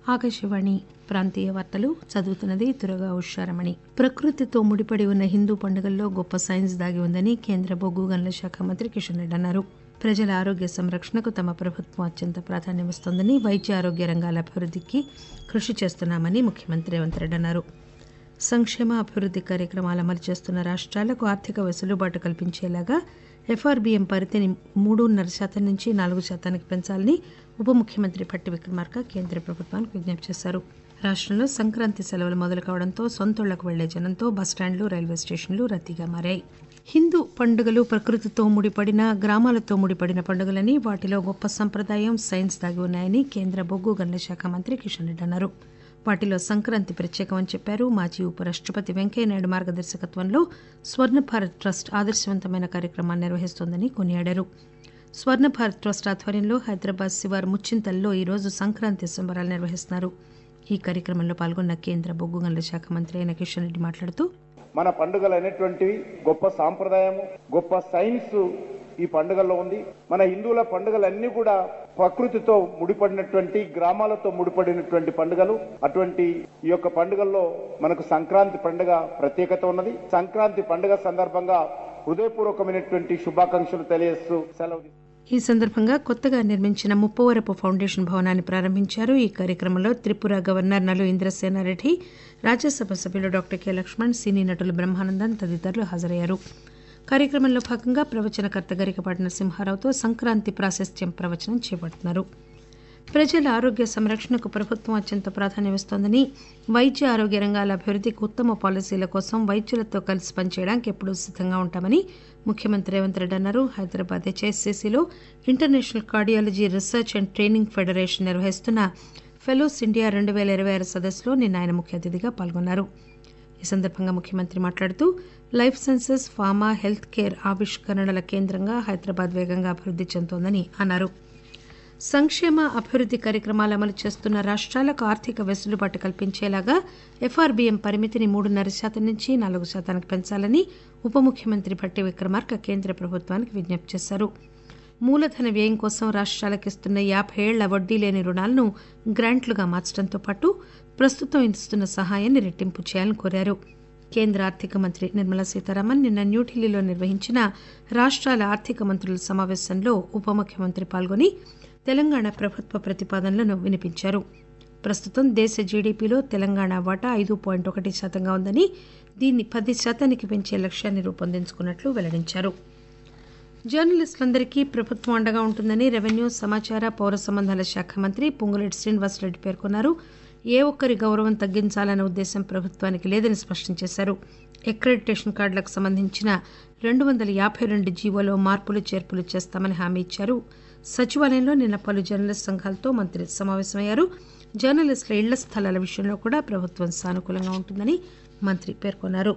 ఆకాశవాణి ప్రాంతీయ వార్తలు చదువుతున్నది దురగా ఉషారమణి ప్రకృతితో ముడిపడి ఉన్న హిందూ పండుగల్లో గొప్ప సైన్స్ దాగి ఉందని కేంద్ర బొగ్గు గనుల శాఖ మంత్రి కిషన్ రెడ్డి అన్నారు ప్రజల ఆరోగ్య సంరక్షణకు తమ ప్రభుత్వం అత్యంత ప్రాధాన్యమిస్తోందని వైద్య ఆరోగ్య రంగాల అభివృద్ధికి కృషి చేస్తున్నామని ముఖ్యమంత్రి రేవంత్ రెడ్డి అన్నారు సంక్షేమ అభివృద్ది కార్యక్రమాలు అమలు చేస్తున్న రాష్ట్రాలకు ఆర్థిక వెసులుబాటు కల్పించేలాగా ఎఫ్ఆర్బీఎం పరిధిని మూడున్నర శాతం నుంచి నాలుగు శాతానికి పెంచాలని ఉప ముఖ్యమంత్రి భట్టి విక్రమార్క కేంద్ర ప్రభుత్వానికి విజ్ఞప్తి చేశారు రాష్టంలో సంక్రాంతి సెలవులు మొదలు కావడంతో సొంతూళ్లకు వెళ్లే జనంతో బస్టాండ్లు రైల్వే స్టేషన్లు రద్దీగా మారాయి హిందూ పండుగలు ప్రకృతితో ముడిపడిన గ్రామాలతో ముడిపడిన పండుగలని వాటిలో గొప్ప సంప్రదాయం సైన్స్ దాగి ఉన్నాయని కేంద్ర బొగ్గు గనుల శాఖ మంత్రి కిషన్ రెడ్డి అన్నారు వాటిలో సంక్రాంతి ప్రత్యేకమని చెప్పారు మాజీ ఉపరాష్టపతి వెంకయ్యనాయుడు మార్గదర్శకత్వంలో స్వర్ణ భారత్ ట్రస్ట్ ఆదర్శవంతమైన కార్యక్రమాన్ని నిర్వహిస్తోందని కొనియాడారు స్వర్ణ భారత్ ట్రస్ట్ ఆధ్వర్యంలో హైదరాబాద్ శివార్ ముచ్చింతల్లో ఈరోజు సంక్రాంతి సంబరాలు నిర్వహిస్తున్నారు ఈ కార్యక్రమంలో పాల్గొన్న కేంద్ర బొగ్గు గనుల శాఖ మంత్రి అయిన కిషన్ రెడ్డి మాట్లాడుతూ మన పండుగలు అనేటువంటివి గొప్ప సాంప్రదాయము గొప్ప సైన్స్ ఈ పండుగల్లో ఉంది మన హిందువుల పండుగలన్నీ కూడా ప్రకృతితో ముడిపడినటువంటి గ్రామాలతో ముడిపడినటువంటి పండుగలు అటువంటి ఈ యొక్క పండుగల్లో మనకు సంక్రాంతి పండుగ ప్రత్యేకత ఉన్నది సంక్రాంతి పండుగ సందర్భంగా హృదయపూర్వకమైనటువంటి శుభాకాంక్షలు తెలియజేస్తూ సెలవు ఈ సందర్భంగా కొత్తగా నిర్మించిన ముప్పవరపు ఫౌండేషన్ భవనాన్ని ప్రారంభించారు ఈ కార్యక్రమంలో త్రిపుర గవర్నర్ నలు ఇంద్రసేనారెడ్డి రాజ్యసభ సభ్యులు డాక్టర్ కె లక్ష్మణ్ సినీ నటులు బ్రహ్మానందన్ తదితరులు హాజరయ్యారు కార్యక్రమంలో భాగంగా ప్రవచనకర్త గరికపాటి నరసింహారావుతో సంక్రాంతి ప్రాశస్త్యం ప్రవచనం చేపడుతున్నారు ప్రజల ఆరోగ్య సంరక్షణకు ప్రభుత్వం అత్యంత ప్రాధాన్యమిస్తోందని వైద్య ఆరోగ్య రంగాల అభివృద్ధికి ఉత్తమ పాలసీల కోసం వైద్యులతో కలిసి పనిచేయడానికి ఎప్పుడూ సిద్దంగా ఉంటామని ముఖ్యమంత్రి రేవంత్ రెడ్డి అన్నారు హైదరాబాద్ హెచ్ఎస్సీసీలో international cardiology research and training federation నిర్వహిస్తున్న ఫెలోస్ ఇండియా రెండు పేల ఇరవై ఆరు సదస్సులో నిన్న ఆయన ముఖ్య అతిథిగా పాల్గొన్నారు ఈ సందర్భంగా ముఖ్యమంత్రి మాట్లాడుతూ life sciences pharma health care ఆవిష్కరణల కేంద్రంగా హైదరాబాద్ వేగంగా అభివృద్ది చెందుతోందని అన్నారు సంక్షేమ అభివృద్ది కార్యక్రమాలు అమలు చేస్తున్న రాష్ట్రాలకు ఆర్థిక వెసులుబాటు కల్పించేలాగా ఎఫ్ఆర్బీఎం పరిమితిని మూడున్నర శాతం నుంచి నాలుగు శాతానికి పెంచాలని ఉప ముఖ్యమంత్రి భట్టి విక్రమార్క కేంద్ర ప్రభుత్వానికి విజ్ఞప్తి చేశారు మూలధన వ్యయం కోసం రాష్ట్రాలకు ఇస్తున్న యాభై ఏళ్ల వడ్డీ లేని రుణాలను గ్రాంట్లుగా మార్చడంతో పాటు ప్రస్తుతం ఇస్తున్న సహాయాన్ని రెట్టింపు చేయాలని కోరారు కేంద్ర ఆర్థిక మంత్రి నిర్మలా సీతారామన్ నిన్న న్యూఢిల్లీలో నిర్వహించిన రాష్ట్రాల ఆర్థిక మంత్రుల సమావేశంలో ఉప ముఖ్యమంత్రి పాల్గొని తెలంగాణ ప్రభుత్వ ప్రతిపాదనలను వినిపించారు ప్రస్తుతం దేశ జీడీపీలో తెలంగాణ వాటా ఐదు పాయింట్ ఒకటి శాతంగా ఉందని దీన్ని పది శాతానికి పెంచే లక్ష్యాన్ని రూపొందించుకున్నట్లు వెల్లడించారు జర్నలిస్టులందరికీ ప్రభుత్వం అండగా ఉంటుందని రెవెన్యూ సమాచార పౌర సంబంధాల శాఖ మంత్రి పొంగులేటి శ్రీనివాసరెడ్డి పేర్కొన్నారు ఏ ఒక్కరి గౌరవం తగ్గించాలనే ఉద్దేశం ప్రభుత్వానికి లేదని స్పష్టం చేశారు అక్రెడిటేషన్ కార్డులకు సంబంధించిన రెండు వందల యాభై రెండు జీవోలో మార్పులు చేర్పులు చేస్తామని హామీ ఇచ్చారు సచివాలయంలో నిన్న పలు జర్నలిస్ట్ సంఘాలతో మంత్రి సమావేశమయ్యారు జర్నలిస్టుల ఇళ్ల స్థలాల విషయంలో కూడా ప్రభుత్వం సానుకూలంగా ఉంటుందని మంత్రి పేర్కొన్నారు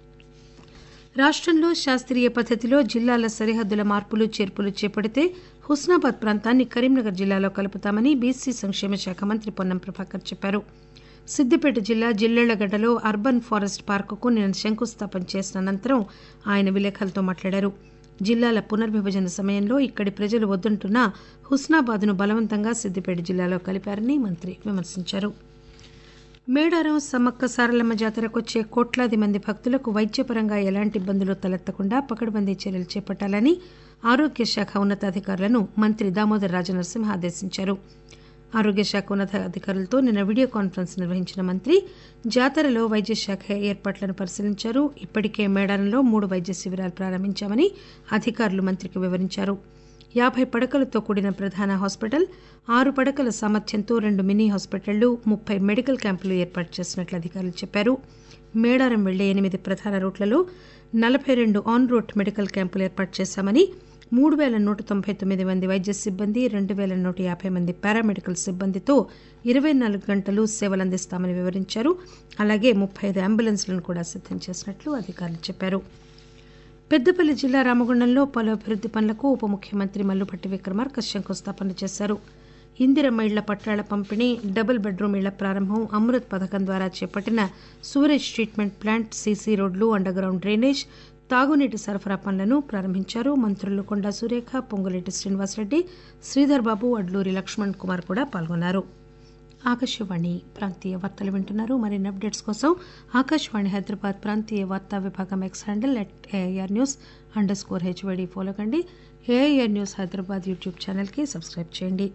రాష్టంలో శాస్త్రీయ పద్దతిలో జిల్లాల సరిహద్దుల మార్పులు చేర్పులు చేపడితే హుస్నాబాద్ ప్రాంతాన్ని కరీంనగర్ జిల్లాలో కలుపుతామని బీసీ సంక్షేమ శాఖ మంత్రి పొన్నం ప్రభాకర్ చెప్పారు సిద్దిపేట జిల్లా జిల్లెళ్లగడ్డలో అర్బన్ ఫారెస్ట్ పార్కుకు నిన్న శంకుస్థాపన చేసిన అనంతరం ఆయన విలేకరులతో మాట్లాడారు జిల్లాల పునర్విభజన సమయంలో ఇక్కడి ప్రజలు వద్దంటున్నా హుస్నాబాద్ను బలవంతంగా సిద్దిపేట జిల్లాలో కలిపారని మంత్రి విమర్శించారు మేడారం సమ్మక్క సారలమ్మ జాతరకు వచ్చే కోట్లాది మంది భక్తులకు వైద్యపరంగా ఎలాంటి ఇబ్బందులు తలెత్తకుండా పకడ్బందీ చర్యలు చేపట్టాలని ఆరోగ్య శాఖ ఉన్నతాధికారులను మంత్రి దామోదర్ రాజనరసింహ ఆదేశించారు ఆరోగ్య శాఖ ఉన్నతాధికారులతో నిన్న వీడియో కాన్ఫరెన్స్ నిర్వహించిన మంత్రి జాతరలో వైద్య శాఖ ఏర్పాట్లను పరిశీలించారు ఇప్పటికే మేడారంలో మూడు వైద్య శిబిరాలు ప్రారంభించామని అధికారులు మంత్రికి వివరించారు యాభై పడకలతో కూడిన ప్రధాన హాస్పిటల్ ఆరు పడకల సామర్థ్యంతో రెండు మినీ హాస్పిటళ్లు ముప్పై మెడికల్ క్యాంపులు ఏర్పాటు చేసినట్లు అధికారులు చెప్పారు మేడారం వెళ్లే ఎనిమిది ప్రధాన రూట్లలో నలభై రెండు ఆన్ రూట్ మెడికల్ క్యాంపులు ఏర్పాటు చేశామని మూడు వేల నూట తొంభై తొమ్మిది మంది వైద్య సిబ్బంది రెండు వేల నూట యాభై మంది పారామెడికల్ సిబ్బందితో ఇరవై నాలుగు గంటలు సేవలు అందిస్తామని వివరించారు అలాగే ముప్పై ఐదు అంబులెన్స్లను కూడా సిద్దం చేసినట్లు అధికారులు చెప్పారు పెద్దపల్లి జిల్లా రామగుండంలో పలు అభివృద్ది పనులకు ఉప ముఖ్యమంత్రి మల్లుపట్టి విక్రమార్క శంకుస్థాపన చేశారు ఇందిరమ్మ ఇళ్ల పట్టాల పంపిణీ డబుల్ బెడ్రూమ్ ఇళ్ల ప్రారంభం అమృత్ పథకం ద్వారా చేపట్టిన సూరేజ్ ట్రీట్మెంట్ ప్లాంట్ సీసీ రోడ్లు అండర్ గ్రౌండ్ డ్రైనేజ్ తాగునీటి సరఫరా పనులను ప్రారంభించారు మంత్రులు కొండా సురేఖ పొంగులేటి శ్రీనివాసరెడ్డి శ్రీధర్ బాబు అడ్లూరి లక్ష్మణ్ కుమార్ కూడా పాల్గొన్నారు ఆకాశవాణి ప్రాంతీయ వార్తలు వింటున్నారు మరిన్ని అప్డేట్స్ కోసం ఆకాశవాణి హైదరాబాద్ ప్రాంతీయ వార్తా విభాగం X handle at AIR news underscore HYD follow కండి ఏఐఆర్ న్యూస్ హైదరాబాద్ యూట్యూబ్ ఛానల్కి సబ్స్క్రైబ్ చేయండి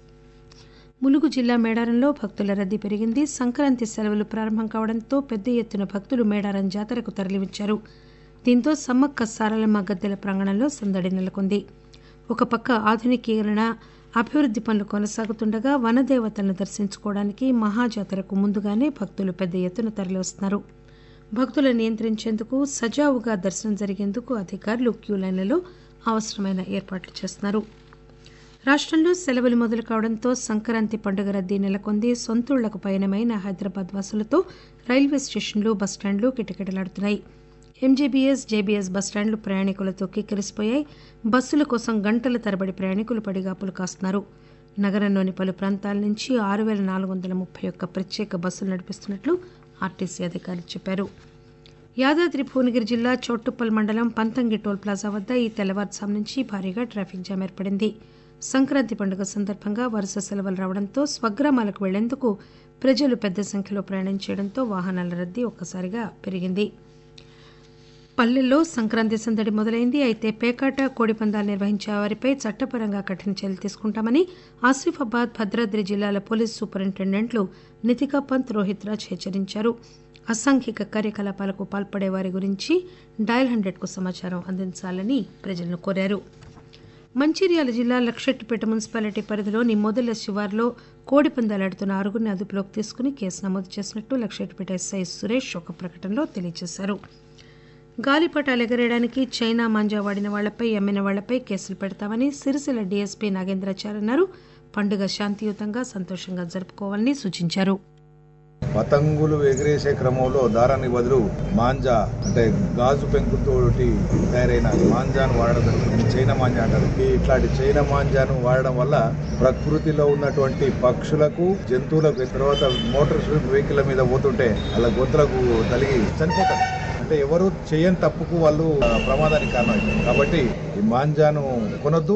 ములుగు జిల్లా మేడారంలో భక్తుల రద్దీ పెరిగింది సంక్రాంతి సెలవులు ప్రారంభం కావడంతో పెద్ద ఎత్తున భక్తులు మేడారం జాతరకు తరలివచ్చారు దీంతో సమ్మక్క సారలమ్మ గద్దెల ప్రాంగణంలో సందడి నెలకొంది ఒక పక్క ఆధునికీకరణ అభివృద్ది పనులు కొనసాగుతుండగా వనదేవతలను దర్శించుకోవడానికి మహాజాతరకు ముందుగానే భక్తులు పెద్ద ఎత్తున తరలివస్తున్నారు భక్తులను నియంత్రించేందుకు సజావుగా దర్శనం జరిగేందుకు అధికారులు క్యూలైన్లలో అవసరమైన ఏర్పాట్లు చేస్తున్నారు రాష్టంలో సెలవులు మొదలు కావడంతో సంక్రాంతి పండుగ రద్దీ నెలకొంది సొంతూళ్లకు పయనమైన హైదరాబాద్ వాసులతో రైల్వే స్టేషన్లు బస్టాండ్లు కిటకిటలాడుతున్నాయి ఎంజీబీఎస్ జేబీఎస్ బస్టాండ్లు ప్రయాణికులతో కిక్కిరిసిపోయాయి బస్సుల కోసం గంటల తరబడి ప్రయాణికులు పడిగాపులు కాస్తున్నారు నగరంలోని పలు ప్రాంతాల నుంచి ఆరు పేల నాలుగు వందల ముప్పై ఒక్క ప్రత్యేక బస్సులు నడిపిస్తున్నట్లు ఆర్టీసీ అధికారులు చెప్పారు యాదాద్రి భువనగిరి జిల్లా చోట్టుప్పల్ మండలం పంతంగి టోల్ ప్లాజా వద్ద ఈ తెల్లవారుజాము నుంచి భారీగా ట్రాఫిక్ జామ్ ఏర్పడింది సంక్రాంతి పండుగ సందర్భంగా వరుస సెలవులు రావడంతో స్వగ్రామాలకు వెళ్లేందుకు ప్రజలు పెద్ద సంఖ్యలో ప్రయాణం చేయడంతో వాహనాల రద్దీ ఒక్కసారిగా పెరిగింది పల్లెల్లో సంక్రాంతి సందడి మొదలైంది అయితే పేకాట కోడిపందాలు నిర్వహించే వారిపై చట్టపరంగా కఠిన చర్యలు తీసుకుంటామని ఆసిఫాబాద్ భద్రాద్రి జిల్లాల పోలీస్ సూపరింటెండెంట్లు నితికా పంత్ రోహిత్ రాజ్ హెచ్చరించారు అసాంఘిక కార్యకలాపాలకు పాల్పడే వారి గురించి డయల్ హండ్రెడ్ కు సమాచారం అందించాలని ప్రజలను కోరారు మంచిర్యాల జిల్లా లక్షెట్టిపేట మున్సిపాలిటీ పరిధిలోని మొదల శివార్లో కోడి పందాలాడుతున్న ఆరుగురిని అదుపులోకి తీసుకుని కేసు నమోదు చేసినట్టు లక్షెట్టిపేట ఎస్ఐ సురేష్ ఒక ప్రకటనలో తెలియజేశారు గాలిపటాలు ఎగరేయడానికి చైనా మాంజా వాడిన వాళ్లపై అమ్మిన వాళ్లపై కేసులు పెడతామని సిరిసిల్ల డీఎస్పీ నాగేంద్రాచార్ అన్నారు పండుగ శాంతియుతంగా సంతోషంగా జరుపుకోవాలని సూచించారు పతంగులు ఎగిరేసే క్రమంలో దారానికి బదులు మాంజా అంటే గాజు పెంకుతోటి తయారైన మాంజాను వాడడం జరుగుతుంది చైనా మాంజా అంటారు ఈ ఇట్లాంటి చైనా మాంజాను వాడడం వల్ల ప్రకృతిలో ఉన్నటువంటి పక్షులకు జంతువులకు తర్వాత మోటార్ వెహికల్ మీద పోతుంటే అలా గొంతులకు తలిగి చనిపోతారు అంటే ఎవరు చేయని తప్పుకు వాళ్ళు ఆ, ప్రమాదానికి కారణమవుతారు కాబట్టి ఈ మాంజాను కొనొద్దు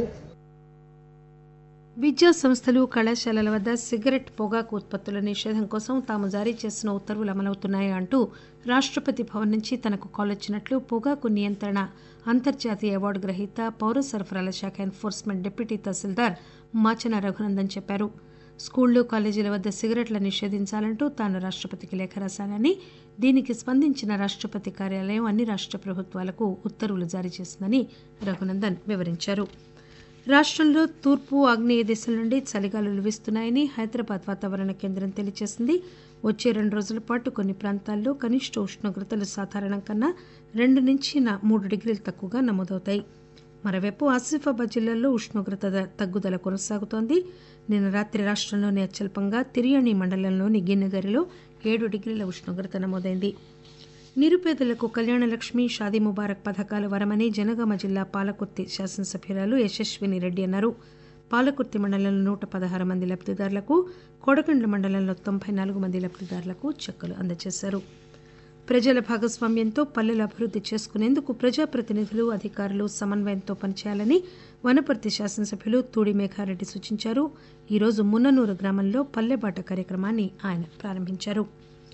విద్యా సంస్థలు కళాశాలల వద్ద సిగరెట్ పొగాకు ఉత్పత్తుల నిషేధం కోసం తాము జారీ చేసిన ఉత్తర్వులు అమలవుతున్నాయి అంటూ రాష్టపతి భవన్ నుంచి తనకు కాల్ వచ్చినట్లు పొగాకు నియంత్రణ అంతర్జాతీయ అవార్డు గ్రహీత పౌర సరఫరాల శాఖ ఎన్ఫోర్స్మెంట్ డిప్యూటీ తహసీల్దార్ మాచన రఘునందన్ చెప్పారు స్కూళ్లు కాలేజీల వద్ద సిగరెట్ల నిషేధించాలంటూ తాను రాష్టపతికి లేఖ రాశానని దీనికి స్పందించిన రాష్టపతి కార్యాలయం అన్ని రాష్ట ప్రభుత్వాలకు ఉత్తర్వులు జారీ చేసిందని రఘునందన్ వివరించారు రాష్టంలో తూర్పు ఆగ్నేయ దిశల నుండి చలిగాలులు వీస్తున్నాయని హైదరాబాద్ వాతావరణ కేంద్రం తెలియజేసింది వచ్చే రెండు రోజుల పాటు కొన్ని ప్రాంతాల్లో కనిష్ట ఉష్ణోగ్రతలు సాధారణం కన్నా రెండు నుంచి నా- మూడు డిగ్రీలు తక్కువగా నమోదవుతాయి మరోవైపు ఆసిఫాబాద్ జిల్లాలో ఉష్ణోగ్రత ద- తగ్గుదల కొనసాగుతోంది నిన్న రాత్రి రాష్టంలోని అత్యల్పంగా తిరియణి మండలంలోని గిన్నెదరిలో ఏడు డిగ్రీల ఉష్ణోగ్రత నమోదైంది నిరుపేదలకు కళ్యాణలక్ష్మి షాదీ ముబారక్ పథకాలు వరమని జనగామ జిల్లా పాలకుర్తి శాసనసభ్యురాలు యశస్విని రెడ్డి అన్నారు పాలకుర్తి మండలంలో నూట పదహారు మంది లబ్దిదారులకు కొడకండ్ల మండలంలో తొంభై నాలుగు మంది లబ్దిదారులకు చెక్కులు అందజేశారు ప్రజల భాగస్వామ్యంతో పల్లెలు అభివృద్ధి చేసుకునేందుకు ప్రజాప్రతినిధులు అధికారులు సమన్వయంతో పనిచేయాలని వనపర్తి శాసనసభ్యులు తూడి మేఘారెడ్డి సూచించారు ఈరోజు మున్ననూరు గ్రామంలో పల్లెబాట కార్యక్రమాన్ని ఆయన ప్రారంభించారు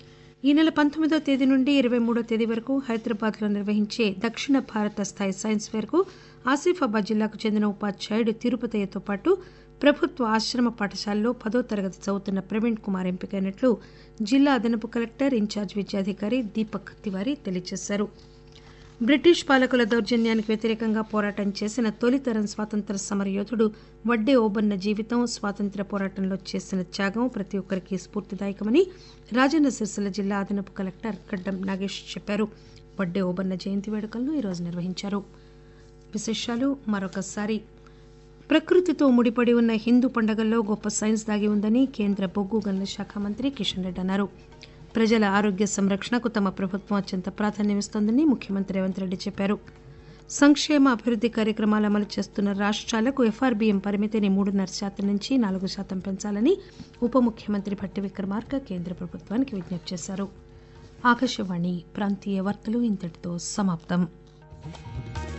ఈ నెల పంతొమ్మిదో తేదీ నుండి ఇరవై మూడో తేదీ వరకు హైదరాబాద్లో నిర్వహించే దక్షిణ భారత స్థాయి సైన్స్ ఫేర్కు ఆసిఫాబాద్ జిల్లాకు చెందిన ఉపాధ్యాయుడు తిరుపతయ్యతో పాటు ప్రభుత్వ ఆశ్రమ పాఠశాలలో పదో తరగతి చదువుతున్న ప్రవీణ్ కుమార్ ఎంపికైనట్లు జిల్లా అదనపు కలెక్టర్ ఇన్ఛార్జ్ విద్యాధికారి దీపక్ తివారీ తెలియజేశారు బ్రిటిష్ పాలకుల దౌర్జన్యానికి వ్యతిరేకంగా పోరాటం చేసిన తొలితరం స్వాతంత్ర సమరయోధుడు వడ్డే ఓబన్న జీవితం స్వాతంత్ర పోరాటంలో చేసిన త్యాగం ప్రతి ఒక్కరికి స్ఫూర్తిదాయకమని రాజన్న సిరిసిల్ల జిల్లా అదనపు కలెక్టర్ గడ్డం నాగేష్ చెప్పారు వడ్డే ఓబన్న జయంతి వేడుకలను ఈరోజు నిర్వహించారు విశేషాలు మరొకసారి ప్రకృతితో ముడిపడి ఉన్న హిందూ పండుగల్లో గొప్ప సైన్స్ దాగి ఉందని కేంద్ర బొగ్గు గనుల శాఖ మంత్రి కిషన్ రెడ్డి అన్నారు ప్రజల ఆరోగ్య సంరక్షణకు తమ ప్రభుత్వం అత్యంత ప్రాధాన్యమిస్తోందని ముఖ్యమంత్రి రేవంత్ రెడ్డి చెప్పారు సంక్షేమ అభివృద్ధి కార్యక్రమాలు అమలు చేస్తున్న రాష్ట్రాలకు ఎఫ్ఆర్బీఎం పరిమితిని మూడున్నర శాతం నుంచి నాలుగు శాతం పెంచాలని ఉప ముఖ్యమంత్రి భట్టి విక్రమార్క కేంద్ర ప్రభుత్వానికి విజ్ఞప్తి చేశారు ఆకాశవాణి ప్రాంతీయ వార్తలు ఇంతటితో సమాప్తం